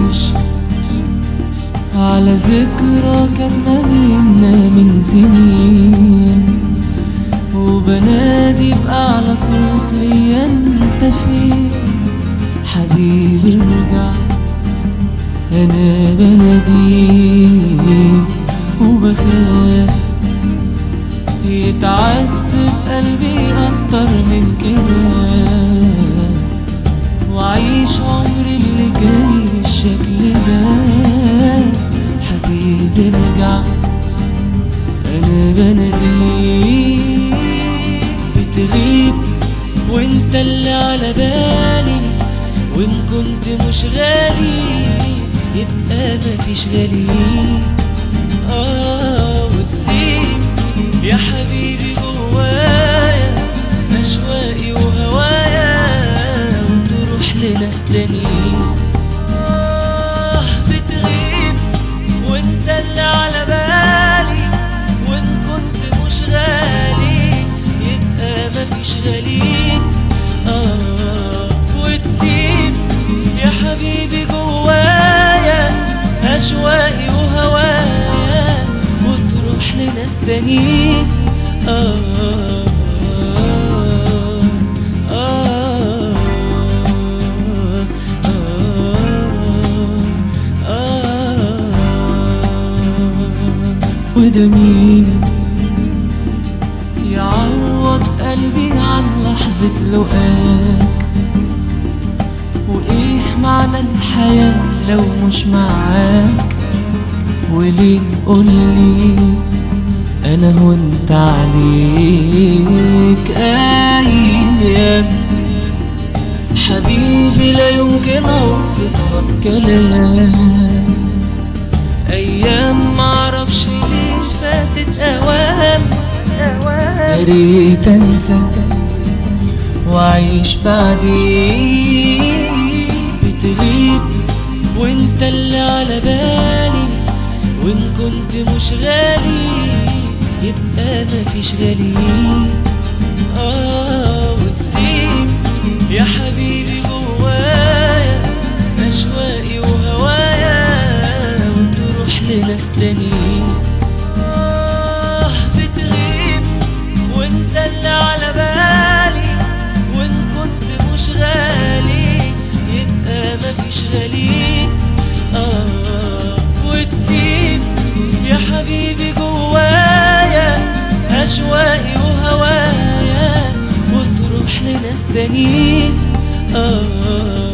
عايش على ذكرى كان ما بينا من سنين وبنادي بأعلى صوت ليا انت فين حبيبي ارجع انا بناديك وبخاف يتعذب قلبي اكتر من كده وعيش عمري اللي جاي بالشكل ده حبيبي ارجع انا بناديك بتغيب وانت اللي على بالي وان كنت مش غالي يبقى مفيش غالي اه وتسيب يا حبيبي جوايا اشواقي وهوايا وتروح لناس تانيين آه بتغيب وانت اللي على بالي وان كنت مش غالي يبقى مفيش غالي آه وتسيب يا حبيبي جوايا أشواقي وهوايا وتروح لناس تانيين آه آه آه آه وده مين يعوض قلبي عن لحظة لقاك وإيه معنى الحياة لو مش معاك وليه قولي أنا هنت عليك أيام حبيبي لا يمكن أوصفها بكلام أيام معرفش ليه فاتت أوام يا ريت أنسى وأعيش بعديك بتغيب وانت اللي على بالي وان كنت مش غالي يبقى مفيش غالي اه وتسيب يا حبيبي جوايا اشواقي وهوايا وتروح لناس تانيين آه بتغيب وانت اللي على بالي وان كنت مش غالي يبقى مفيش غالي آه وتسيب يا حبيبي جوايا أشواقي وهوايا وتروح لناس تانيين آه